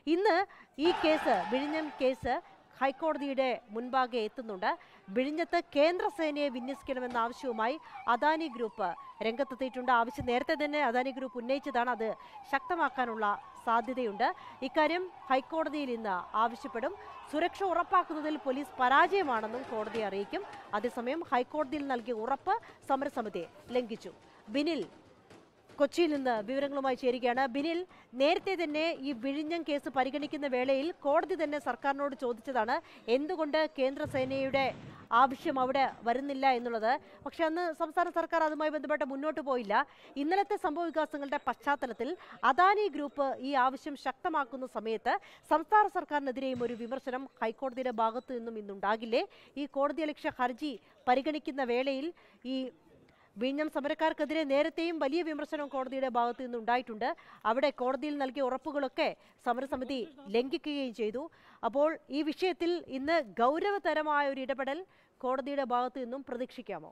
ഇന്ന് ഈ കേസ് വിഴിഞ്ഞം കേസ് ഹൈക്കോടതിയുടെ മുൻപാകെ എത്തുന്നുണ്ട് വിഴിഞ്ഞത്ത് കേന്ദ്രസേനയെ വിന്യസിക്കണമെന്ന ആവശ്യവുമായി അദാനി ഗ്രൂപ്പ് രംഗത്തെത്തിയിട്ടുണ്ട് ആവശ്യം നേരത്തെ തന്നെ അദാനി ഗ്രൂപ്പ് ഉന്നയിച്ചതാണ് അത് ശക്തമാക്കാനുള്ള സാധ്യതയുണ്ട് ഇക്കാര്യം ഹൈക്കോടതിയിൽ ഇന്ന് ആവശ്യപ്പെടും സുരക്ഷ ഉറപ്പാക്കുന്നതിൽ പോലീസ് പരാജയമാണെന്നും കോടതിയെ അറിയിക്കും അതേസമയം ഹൈക്കോടതിയിൽ നൽകിയ ഉറപ്പ് സമരസമിതി ലംഘിച്ചു ബിനിൽ കൊച്ചിയിൽ നിന്ന് വിവരങ്ങളുമായി ചേരുകയാണ് ബിനിൽ നേരത്തെ തന്നെ ഈ വിഴിഞ്ഞം കേസ് പരിഗണിക്കുന്ന വേളയിൽ കോടതി തന്നെ സർക്കാരിനോട് ചോദിച്ചതാണ് എന്തുകൊണ്ട് കേന്ദ്ര സേനയുടെ ആവശ്യം അവിടെ വരുന്നില്ല എന്നുള്ളത് പക്ഷെ അന്ന് സംസ്ഥാന സർക്കാർ അതുമായി ബന്ധപ്പെട്ട് മുന്നോട്ട് പോയില്ല ഇന്നലത്തെ സംഭവ വികാസങ്ങളുടെ പശ്ചാത്തലത്തിൽ അദാനി ഗ്രൂപ്പ് ഈ ആവശ്യം ശക്തമാക്കുന്ന സമയത്ത് സംസ്ഥാന സർക്കാരിനെതിരെയും ഒരു വിമർശനം ഹൈക്കോടതിയുടെ ഭാഗത്തു നിന്നും ഇന്നുണ്ടാകില്ലേ ഈ കോടതി ലക്ഷ്യ ഹർജി പരിഗണിക്കുന്ന വേളയിൽ ഈ വിഴിഞ്ഞം സമരക്കാർക്കെതിരെ നേരത്തെയും വലിയ വിമർശനം കോടതിയുടെ ഭാഗത്തു നിന്ന് ഉണ്ടായിട്ടുണ്ട് അവിടെ കോടതിയിൽ നൽകിയ ഉറപ്പുകളൊക്കെ സമരസമിതി ലംഘിക്കുകയും ചെയ്തു അപ്പോൾ ഈ വിഷയത്തിൽ ഇന്ന് ഗൗരവതരമായ ഒരു ഇടപെടൽ കോടതിയുടെ ഭാഗത്തു നിന്നും പ്രതീക്ഷിക്കാമോ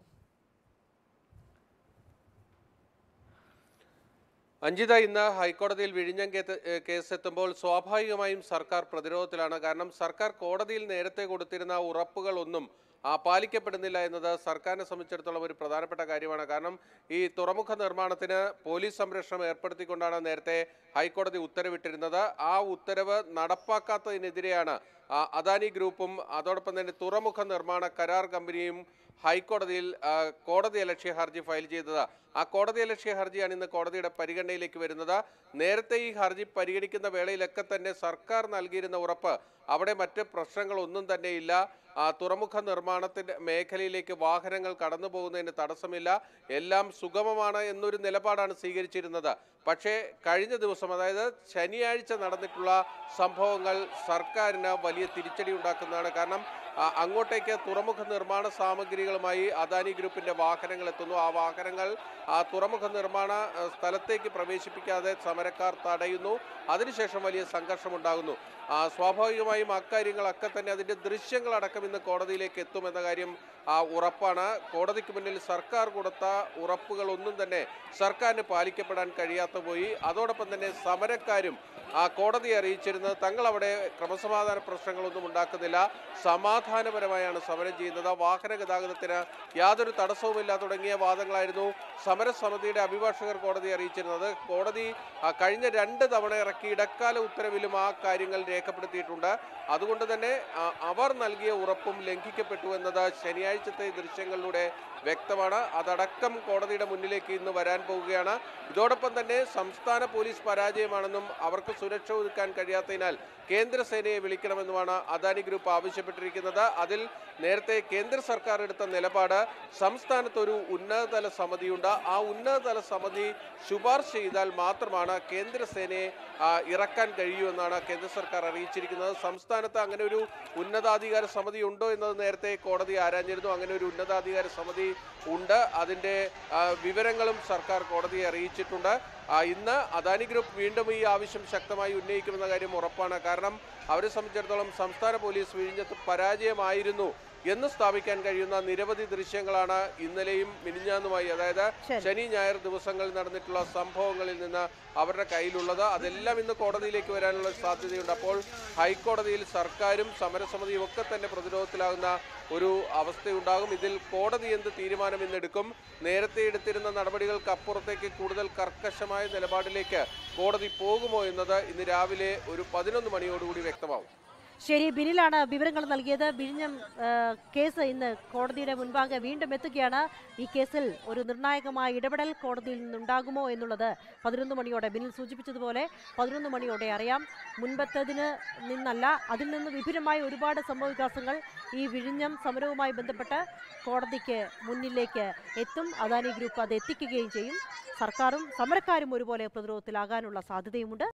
അഞ്ജിത ഇന്ന് ഹൈക്കോടതിയിൽ വിഴിഞ്ഞം കേത്ത്- ഏഹ് കേസെത്തുമ്പോൾ സ്വാഭാവികമായും സർക്കാർ പ്രതിരോധത്തിലാണ് കാരണം സർക്കാർ കോടതിയിൽ നേരത്തെ കൊടുത്തിരുന്ന ഉറപ്പുകളൊന്നും ആ, പാലിക്കപ്പെടുന്നില്ല എന്നത് സർക്കാരിനെ സംബന്ധിച്ചിടത്തോളം ഒരു പ്രധാനപ്പെട്ട കാര്യമാണ് കാരണം ഈ തുറമുഖ നിർമ്മാണത്തിന് പോലീസ് സംരക്ഷണം ഏർപ്പെടുത്തിക്കൊണ്ടാണ് നേരത്തെ ഹൈക്കോടതി ഉത്തരവിട്ടിരുന്നത് ആ ഉത്തരവ് നടപ്പാക്കാത്തതിനെതിരെയാണ് ആ, അദാനി ഗ്രൂപ്പും അതോടൊപ്പം തന്നെ തുറമുഖ നിർമ്മാണ കരാർ കമ്പനിയും ഹൈക്കോടതിയിൽ ആ, കോടതി അലക്ഷ്യ ഹർജി ഫയൽ ചെയ്തത് ആ കോടതി അലക്ഷ്യ ഹർജിയാണ് ഇന്ന് കോടതിയുടെ പരിഗണനയിലേക്ക് വരുന്നത് നേരത്തെ ഈ ഹർജി പരിഗണിക്കുന്ന വേളയിലൊക്കെ തന്നെ സർക്കാർ നൽകിയിരുന്ന ഉറപ്പ് അവിടെ മറ്റ് പ്രശ്നങ്ങളൊന്നും തന്നെയില്ല ആ, തുറമുഖ നിർമ്മാണത്തിന്റെ മേഖലയിലേക്ക് വാഹനങ്ങൾ കടന്നു പോകുന്നതിന് തടസ്സമില്ല എല്ലാം സുഗമമാണ് എന്നൊരു നിലപാടാണ് സ്വീകരിച്ചിരുന്നത് പക്ഷേ കഴിഞ്ഞ ദിവസം അതായത് ശനിയാഴ്ച നടന്നിട്ടുള്ള സംഭവങ്ങൾ സർക്കാരിന് വലിയ തിരിച്ചടി ഉണ്ടാക്കുന്നതാണ് കാരണം ആ, അങ്ങോട്ടേക്ക് തുറമുഖ നിർമ്മാണ സാമഗ്രികളുമായി അദാനി ഗ്രൂപ്പിന്റെ വാഹനങ്ങൾ എത്തുന്നു ആ വാഹനങ്ങൾ ആ തുറമുഖ നിർമ്മാണ ആ, സ്ഥലത്തേക്ക് പ്രവേശിപ്പിക്കാതെ സമരക്കാർ തടയുന്നു അതിനുശേഷം വലിയ സംഘർഷമുണ്ടാകുന്നു ആ, സ്വാഭാവികമായും അക്കാര്യങ്ങളൊക്കെ തന്നെ അതിന്റെ ദൃശ്യങ്ങളടക്കം ഇന്ന് കോടതിയിലേക്ക് എത്തുമെന്ന കാര്യം ആ, ഉറപ്പാണ് കോടതിക്ക് മുന്നിൽ സർക്കാർ കൊടുത്ത ഉറപ്പുകളൊന്നും തന്നെ സർക്കാരിന് പാലിക്കപ്പെടാൻ കഴിയാത്ത പോയി അതോടൊപ്പം തന്നെ സമരക്കാരും ആ കോടതിയെ അറിയിച്ചിരുന്നത് തങ്ങൾ അവിടെ ക്രമസമാധാന പ്രശ്നങ്ങളൊന്നും ഉണ്ടാക്കുന്നില്ല സമാധാനപരമായാണ് സമരം ചെയ്യുന്നത് വാഹന ഗതാഗതത്തിന് യാതൊരു തടസ്സവുമില്ല തുടങ്ങിയ വാദങ്ങളായിരുന്നു സമരസമിതിയുടെ അഭിഭാഷകർ കോടതിയെ അറിയിച്ചിരുന്നത് കോടതി ആ, കഴിഞ്ഞ രണ്ട് തവണ ഇറക്കി ഇടക്കാല ഉത്തരവിലും ആ കാര്യങ്ങൾ രേഖപ്പെടുത്തിയിട്ടുണ്ട് അതുകൊണ്ട് തന്നെ ആ, അവർ നൽകിയ ഉറപ്പും ലംഘിക്കപ്പെട്ടു എന്നത് ശനിയാഴ്ചത്തെ ദൃശ്യങ്ങളിലൂടെ വ്യക്തമാണ് അതടക്കം കോടതിയുടെ മുന്നിലേക്ക് ഇന്ന് വരാൻ പോവുകയാണ് ഇതോടൊപ്പം തന്നെ സംസ്ഥാന പോലീസ് പരാജയമാണെന്നും അവർക്ക് സുരക്ഷ ഒരുക്കാൻ കഴിയാത്തതിനാൽ കേന്ദ്രസേനയെ വിളിക്കണമെന്നുമാണ് അദാനി ഗ്രൂപ്പ് ആവശ്യപ്പെട്ടിരിക്കുന്നത് അതിൽ നേരത്തെ കേന്ദ്ര സർക്കാർ എടുത്ത നിലപാട് സംസ്ഥാനത്ത് ഒരു ഉന്നതതല സമിതിയുണ്ട് ആ ഉന്നതതല സമിതി ശുപാർശ ചെയ്താൽ മാത്രമാണ് കേന്ദ്രസേനയെ ആ, ഇറക്കാൻ കഴിയൂ എന്നാണ് കേന്ദ്ര സർക്കാർ അറിയിച്ചിരിക്കുന്നത് സംസ്ഥാനത്ത് അങ്ങനെ ഒരു ഉന്നതാധികാര സമിതി ഉണ്ടോ എന്നത് നേരത്തെ കോടതി ആരാഞ്ഞിരുന്നു അങ്ങനെ ഒരു ഉന്നതാധികാര സമിതി ഉണ്ട് അതിന്റെ ആ, വിവരങ്ങളും സർക്കാർ കോടതിയെ അറിയിച്ചിട്ടുണ്ട് ആ, ഇന്ന് അദാനി ഗ്രൂപ്പ് വീണ്ടും ഈ ആവശ്യം ശക്തമായി ഉന്നയിക്കുമെന്ന കാര്യം ഉറപ്പാണ് കാരണം അവരെ സംബന്ധിച്ചിടത്തോളം സംസ്ഥാന പോലീസ് വിഴിഞ്ഞത്ത് പരാജയമായിരുന്നു എന്ന് സ്ഥാപിക്കാൻ കഴിയുന്ന നിരവധി ദൃശ്യങ്ങളാണ് ഇന്നലെയും മിനിഞ്ഞാന്നുമായി അതായത് ശരി. ശനി ഞായർ ദിവസങ്ങളിൽ നടന്നിട്ടുള്ള സംഭവങ്ങളിൽ നിന്ന് അവരുടെ കയ്യിലുള്ളത് അതെല്ലാം ഇന്ന് കോടതിയിലേക്ക് വരാനുള്ള സാധ്യതയുണ്ട് അപ്പോൾ ഹൈക്കോടതിയിൽ സർക്കാരും സമരസമിതിയും ഒക്കെ തന്നെ പ്രതിരോധത്തിലാകുന്ന ഒരു അവസ്ഥയുണ്ടാകും ഇതിൽ കോടതി എന്ത് തീരുമാനം ഇന്നെടുക്കും നേരത്തെ എടുത്തിരുന്ന നടപടികൾക്ക് അപ്പുറത്തേക്ക് കൂടുതൽ കർക്കശമായ നിലപാടിലേക്ക് കോടതി പോകുമോ എന്നത് ഇന്ന് രാവിലെ ഒരു പതിനൊന്ന് മണിയോടുകൂടി വ്യക്തമാവും ശരി ബിനിലാണ് വിവരങ്ങൾ നൽകിയത് വിഴിഞ്ഞം ആ, കേസ് ഇന്ന് കോടതിയുടെ മുൻപാകെ വീണ്ടും എത്തുകയാണ് ഈ കേസിൽ ഒരു നിർണായകമായ ഇടപെടൽ കോടതിയിൽ നിന്നുണ്ടാകുമോ എന്നുള്ളത് പതിനൊന്ന് മണിയോടെ ബിനിൽ സൂചിപ്പിച്ചതുപോലെ പതിനൊന്ന് മണിയോടെ അറിയാം മുൻപത്തതിന് നിന്നല്ല അതിൽ നിന്ന് വിഭിന്നമായ ഒരുപാട് സംഭവവികാസങ്ങൾ ഈ വിഴിഞ്ഞം സമരവുമായി ബന്ധപ്പെട്ട് കോടതിക്ക് മുന്നിലേക്ക് എത്തും അദാനി ഗ്രൂപ്പ് അത് എത്തിക്കുകയും ചെയ്യും സർക്കാരും സമരക്കാരും ഒരുപോലെ പ്രതിരോധത്തിലാകാനുള്ള സാധ്യതയുമുണ്ട്